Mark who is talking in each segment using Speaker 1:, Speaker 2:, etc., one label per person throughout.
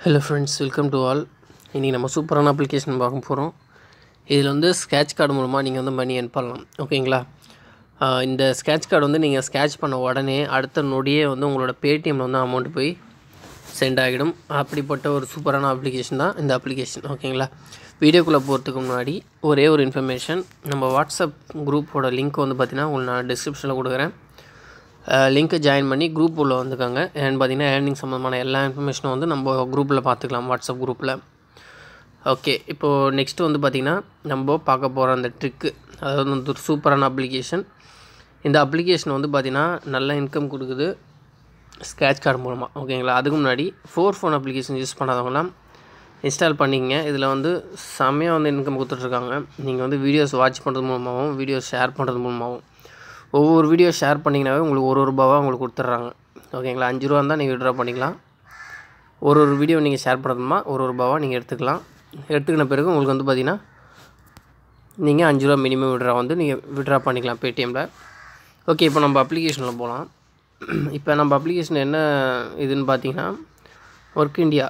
Speaker 1: hello friends welcome to all இன்றைக்கி நம்ம சூப்பரான அப்ளிகேஷன் பார்க்க போகிறோம் இதில் வந்து ஸ்கேட்ச் கார்டு மூலமாக நீங்கள் வந்து மணி எர்ன் பண்ணலாம் ஓகேங்களா ஆஹ் இந்த ஸ்கேட்ச் கார்டு வந்து நீங்கள் ஸ்கேட்ச் பண்ண உடனே அடுத்த நொடியே வந்து உங்களோட பேடிஎம்மில் வந்து அமௌண்ட் போய் சென்ட் ஆகிடும் அப்படிப்பட்ட ஒரு சூப்பரான அப்ளிகேஷன் தான் இந்த அப்ளிகேஷன் ஓகேங்களா வீடியோக்குள்ளே போகிறதுக்கு முன்னாடி ஒரே ஒரு இன்ஃபர்மேஷன் நம்ம வாட்ஸ்அப் குரூப்போட லிங்க் வந்து பார்த்தீங்கன்னா உங்களுக்கு நான் டிஸ்கிரிப்ஷனில் கொடுக்குறேன் லிங்க்கை ஜாயின் பண்ணி குரூப் உள்ள வந்துக்கோங்க ஏன்னு பார்த்தீங்கன்னா ஏர்னிங் சம்மந்தமான எல்லா இன்ஃபர்மேஷனும் வந்து நம்ம குரூப்பில் பார்த்துக்கலாம் வாட்ஸ்அப் குரூப்பில் ஓகே இப்போது நெக்ஸ்ட் வந்து பார்த்திங்கன்னா நம்ம பார்க்க போகிற அந்த ட்ரிக்கு அதாவது வந்து ஒரு சூப்பரான அப்ளிகேஷன் இந்த அப்ளிகேஷன் வந்து பார்த்திங்கன்னா நல்ல இன்கம் கொடுக்குது ஸ்க்ராட்ச் கார்டு மூலமாக ஓகேங்களா அதுக்கு முன்னாடி ஃபோர் ஃபோன் அப்ளிகேஷன் யூஸ் பண்ணாதவங்களாம் இன்ஸ்டால் பண்ணிக்கங்க இதில் வந்து செம்மையாக வந்து இன்கம் கொடுத்துட்ருக்காங்க நீங்கள் வந்து வீடியோஸ் வாட்ச் பண்ணுறது மூலமாகவும் வீடியோஸ் ஷேர் பண்ணுறது மூலமாகவும் ஒவ்வொரு வீடியோ ஷேர் பண்ணிங்கனாவே உங்களுக்கு ஒரு ஒரு ரூபாவாக உங்களுக்கு கொடுத்துட்றாங்க ஓகேங்களா அஞ்சு ரூபா இருந்தால் நீங்கள் விட்ரா பண்ணிக்கலாம் ஒரு ஒரு வீடியோ நீங்கள் ஷேர் பண்ணுறதுமா ஒரு ஒரு ரூபாவாக நீங்கள் எடுத்துக்கலாம் எடுத்துக்கின பிறகு உங்களுக்கு வந்து பார்த்திங்கன்னா நீங்கள் அஞ்சு ரூபா மினிமம் விட்ரா வந்து நீங்கள் விட்ரா பண்ணிக்கலாம் பேடிஎம்மில் ஓகே இப்போ நம்ம அப்ளிகேஷனில் போகலாம் இப்போ நம்ம அப்ளிகேஷன் என்ன இதுன்னு பார்த்தீங்கன்னா ஒர்க் இந்தியா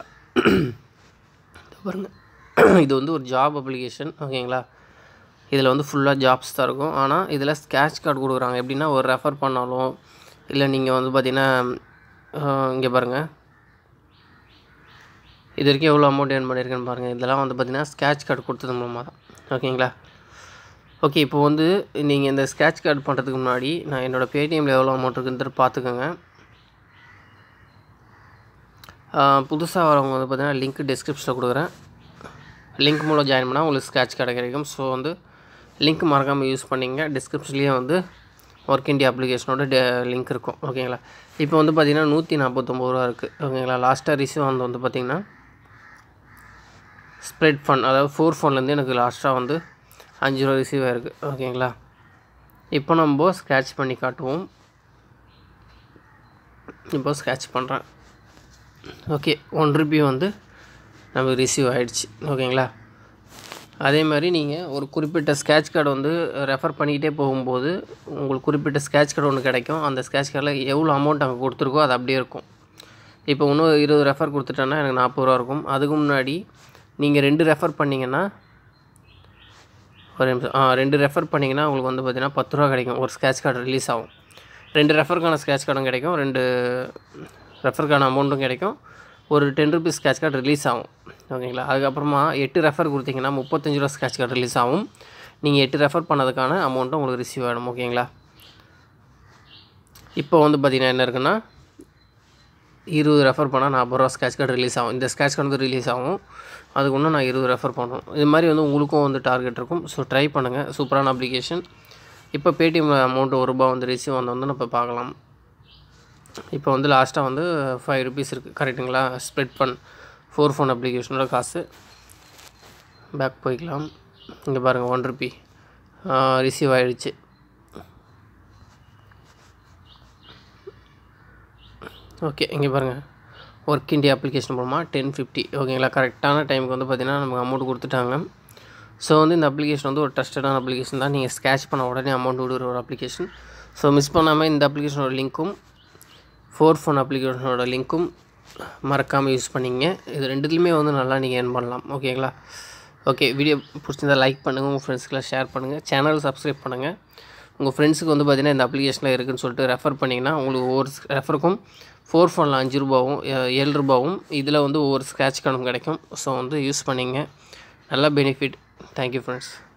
Speaker 1: பாருங்கள் இது வந்து ஒரு ஜாப் அப்ளிகேஷன் ஓகேங்களா இதில் வந்து ஃபுல்லாக ஜாப்ஸ் தான் இருக்கும் ஆனால் இதில் ஸ்கேட்ச் கார்டு கொடுக்குறாங்க எப்படின்னா ஒரு ரெஃபர் பண்ணாலும் இல்லை நீங்கள் வந்து பார்த்தீங்கன்னா இங்கே பாருங்கள் இது வரைக்கும் எவ்வளோ அமௌண்ட் ஏர்ன் பண்ணியிருக்கேன்னு பாருங்கள் இதெல்லாம் வந்து பார்த்தீங்கன்னா ஸ்கேட்ச் கார்டு கொடுத்தது மூலமாக தான் ஓகேங்களா ஓகே இப்போ வந்து நீங்கள் இந்த ஸ்கேட்ச் கார்டு பண்ணுறதுக்கு முன்னாடி நான் என்னோடய பேடிஎம்மில் எவ்வளோ அமௌண்ட் இருக்குன்னு பார்த்துக்கோங்க புதுசாக வரவங்க வந்து பார்த்தீங்கன்னா லிங்க் டிஸ்கிரிப்ஷனில் கொடுக்குறேன் லிங்க் மூலம் ஜாயின் பண்ணால் உங்களுக்கு ஸ்கேட்ச் கார்டு கிடைக்கும் ஸோ வந்து லிங்க் மறக்காமல் யூஸ் பண்ணிங்க டிஸ்கிரிப்ஷன்லேயே வந்து ஒர்க் இண்டியா அப்ளிகேஷனோட டே லிங்க் இருக்கும் ஓகேங்களா இப்போ வந்து பார்த்திங்கன்னா நூற்றி நாற்பத்தொம்பது ரூபா இருக்குது ஓகேங்களா லாஸ்ட்டாக ரிசீவ் வந்து வந்து பார்த்திங்கன்னா ஸ்ப்ரெட் ஃபண்ட் அதாவது ஃபோர் ஃபோன்லேருந்து எனக்கு லாஸ்ட்டாக வந்து அஞ்சு ரூபா ரிசீவ் ஆகிருக்கு ஓகேங்களா இப்போ நம்ம ஸ்க்ராட்ச் பண்ணி காட்டுவோம் இப்போ ஸ்க்ராட்ச் பண்ணுறேன் ஓகே ஒன் ருபி வந்து நமக்கு ரிசீவ் ஆகிடுச்சு ஓகேங்களா அதே மாதிரி நீங்கள் ஒரு குறிப்பிட்ட ஸ்கேட்ச் கார்டு வந்து ரெஃபர் பண்ணிக்கிட்டே போகும்போது உங்களுக்கு குறிப்பிட்ட ஸ்கேட்ச் கார்டு ஒன்று கிடைக்கும் அந்த ஸ்கேட்ச் கார்டில் எவ்வளோ அமௌண்ட் அங்கே கொடுத்துருக்கோ அது அப்படியே இருக்கும் இப்போ இன்னும் இருபது ரெஃபர் கொடுத்துட்டேன்னா எனக்கு நாற்பது ரூபா இருக்கும் அதுக்கு முன்னாடி நீங்கள் ரெண்டு ரெஃபர் பண்ணிங்கன்னா ஒரு நிமிஷம் ஆ ரெண்டு ரெஃபர் பண்ணிங்கன்னா உங்களுக்கு வந்து பார்த்திங்கன்னா பத்து ரூபா கிடைக்கும் ஒரு ஸ்கேட்ச் கார்டு ரிலீஸ் ஆகும் ரெண்டு ரெஃபருக்கான ஸ்கேட்ச் கார்டும் கிடைக்கும் ரெண்டு ரெஃபருக்கான அமௌண்ட்டும் கிடைக்கும் ஒரு ten rupees scratch card release ஆகும் ஓகேங்களா அதுக்கப்புறமா எட்டு ரெஃபர் கொடுத்தீங்கன்னா முப்பத்தஞ்சு ரூபா ஸ்கேட்ச் கார்டு ரிலீஸ் ஆகும் நீங்கள் எட்டு ரெஃபர் பண்ணதுக்கான அமௌண்ட்டும் உங்களுக்கு ரிசீவ் ஆகிடும் ஓகேங்களா இப்போ வந்து பார்த்திங்கன்னா என்ன இருக்குன்னா இருபது ரெஃபர் பண்ணால் நாற்பது ரூபா ஸ்கேட்ச் கார்டு ரிலீஸ் ஆகும் இந்த ஸ்கேட்ச் கார்டு வந்து ரிலீஸ் ஆகும் அதுக்கு இன்னும் நான் இருபது ரெஃபர் பண்ணணும் இது மாதிரி வந்து உங்களுக்கும் வந்து டார்கெட் இருக்கும் ஸோ ட்ரை பண்ணுங்கள் சூப்பரான அப்ளிகேஷன் இப்போ பேடிஎம் அமௌண்ட் ஒரு ரூபா வந்து ரிசீவ் வந்து வந்து நம்ம பார்க்கலாம் இப்போ வந்து லாஸ்ட்டாக வந்து ஃபைவ் ருபீஸ் இருக்குது கரெக்டுங்களா ஸ்ப்ரெட் ஃபன் ஃபோர் ஃபோன் அப்ளிகேஷனோட காசு பேக் போய்க்கலாம் இங்கே பாருங்கள் ஒன் ருபி ரிசீவ் ஆகிடுச்சு ஓகே இங்கே பாருங்கள் ஒர்க் இண்டியா அப்ளிகேஷன் மூலமாக டென் ஃபிஃப்டி ஓகேங்களா கரெக்டான டைமுக்கு வந்து பார்த்திங்கன்னா நமக்கு அமௌண்ட் கொடுத்துட்டாங்க ஸோ வந்து இந்த அப்ளிகேஷன் வந்து ஒரு ட்ரஸ்டடான அப்ளிகேஷன் தான் நீங்கள் ஸ்கேட்ச் பண்ண உடனே அமௌண்ட் விடுற ஒரு அப்ளிகேஷன் ஸோ மிஸ் பண்ணாமல் இந்த அப்ளிகேஷனோட லிங்க்கும் ஃபோர் ஃபோன் அப்ளிகேஷனோட லிங்க்கும் மறக்காமல் யூஸ் பண்ணிங்க இது ரெண்டுத்துலையுமே வந்து நல்லா நீங்கள் ஏர்ன் பண்ணலாம் ஓகேங்களா ஓகே வீடியோ பிடிச்சிருந்தா லைக் பண்ணுங்கள் உங்கள் ஃப்ரெண்ட்ஸ்க்கெலாம் ஷேர் பண்ணுங்கள் சேனல் சப்ஸ்கிரைப் பண்ணுங்கள் உங்கள் ஃப்ரெண்ட்ஸுக்கு வந்து பார்த்திங்கன்னா இந்த அப்ளிகேஷனில் இருக்குதுன்னு சொல்லிட்டு ரெஃபர் பண்ணிங்கன்னா உங்களுக்கு ஒவ்வொரு ரெஃபருக்கும் ஃபோர் ஃபோனில் அஞ்சு ரூபாவும் ஏழு ரூபாவும் இதில் வந்து ஒவ்வொரு ஸ்க்ராட்ச் கார்டும் கிடைக்கும் ஸோ வந்து யூஸ் பண்ணிங்க நல்லா பெனிஃபிட் தேங்க்யூ ஃப்ரெண்ட்ஸ்